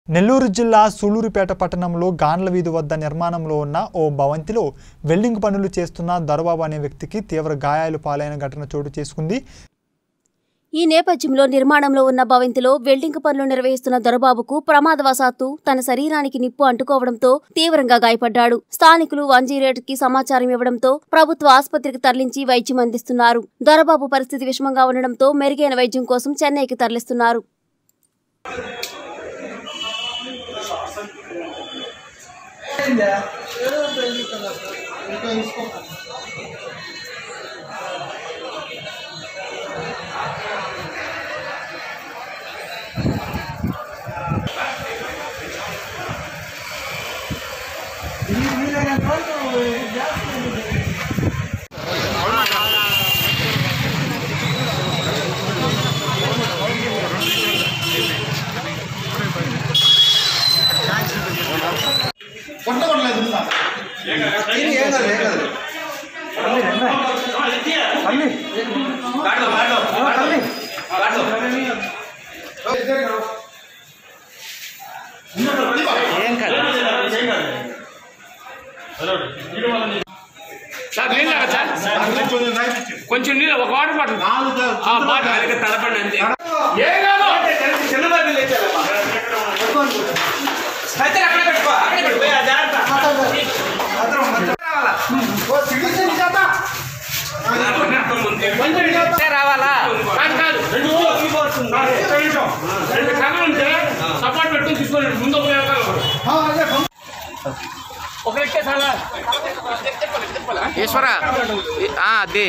నెల్లూరు జిల్లా సూలూరుపేట పట్టణంలో గాండ్ల వీధి వద్ద నిర్మాణంలో ఉన్న ఓ భవంతిలో వెల్డింగ్ పనులు చేస్తున్న దొరబాబు అనే వ్యక్తికి తీవ్ర గాయాలు పాలైన ఘటన చోటు చేసుకుంది ఈ నేపథ్యంలో నిర్మాణంలో ఉన్న భవంతిలో వెల్డింగ్ పనులు నిర్వహిస్తున్న దొరబాబుకు ప్రమాదవశాత్తు తన శరీరానికి నిప్పు అంటుకోవడంతో తీవ్రంగా గాయపడ్డాడు స్థానికులు వన్ కి సమాచారం ఇవ్వడంతో ప్రభుత్వ ఆసుపత్రికి తరలించి వైద్యం అందిస్తున్నారు దొరబాబు పరిస్థితి విషమంగా ఉండడంతో మెరుగైన వైద్యం కోసం చెన్నైకి తరలిస్తున్నారు సార్ నీళ్ళు తాగొచ్చా? కొంచెం నీళ్ళు ఒక వాటర్ బాటిల్ ఆ బాటిల్ తలపండి అంతే ఏం కాదు కొంచెం ఇస్తే రావాలా కాదు కాదు రెండు ఒక్క నిమిషం. రెండు కర్రలు ఉంటే సపోర్ట్ పెట్టుకుని తీసుకోండి ముందు ఒక వెనకాల ఒకటి. ఒక ఎక్కే చాలా ఈశ్వర ఈ- ఆ, అదే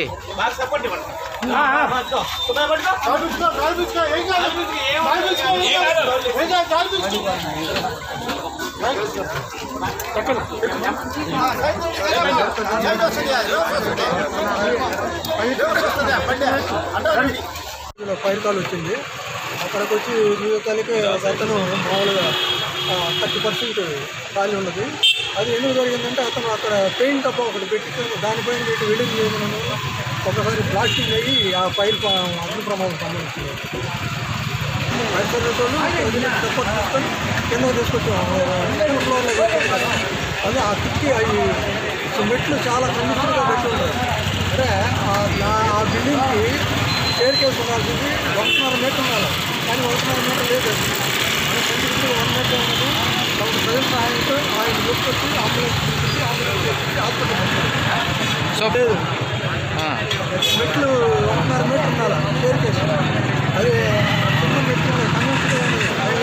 ఇందులో ఫైర్ కాల్ వచ్చింది అక్కడికి వచ్చి జీవితాలకి అతను మామూలుగా థర్టీ పర్సెంట్ ఖాళీ ఉన్నది అది ఎందుకు జరిగిందంటే అతను అక్కడ పెయింట్ డబ్బా ఒకటి పెట్టి దానిపైన పెట్టి వెల్డింగ్ చేయడం ఒకసారి బ్లాస్టింగ్ అయ్యి ఆ ఫైర్ ప- అగ్ని ప్రమాదం సంబంధించింది ఫైర్ సర్వీస్ వాళ్ళు సపోర్ట్ తీసుకొని కింద తీసుకొచ్చాం సెకండ్ ఫ్లోర్లో పెట్టారు కదా అది ఆ కిక్కి అవి మెట్లు చాలా కండిషన్గా పెట్టి ఉంటారు అంటే ఆ- నా- ఆ బిల్డింగ్కి షేర్ కేసు ఉండాల్సింది ఒకటిన్నర మీటర్ ఉండాలి కానీ ఒకటిన్నర మీటర్ లేదు అది. మన సెంటిమీటర్ వన్ మీటర్ ఉన్నది కాబట్టి ప్రజల సహాయంతో ఆయన తీసుకొచ్చి అంబులెన్స్ తీసుకొచ్చి అంబులెన్స్ తీసుకొచ్చి హాస్పిటల్ పంపించారు. సో లేదు ఆ, మెట్లు ఒకటిన్నర మీటర్ ఉండాలి షేర్ కేసు అది చిన్న మెట్లు కన్వెన్షన్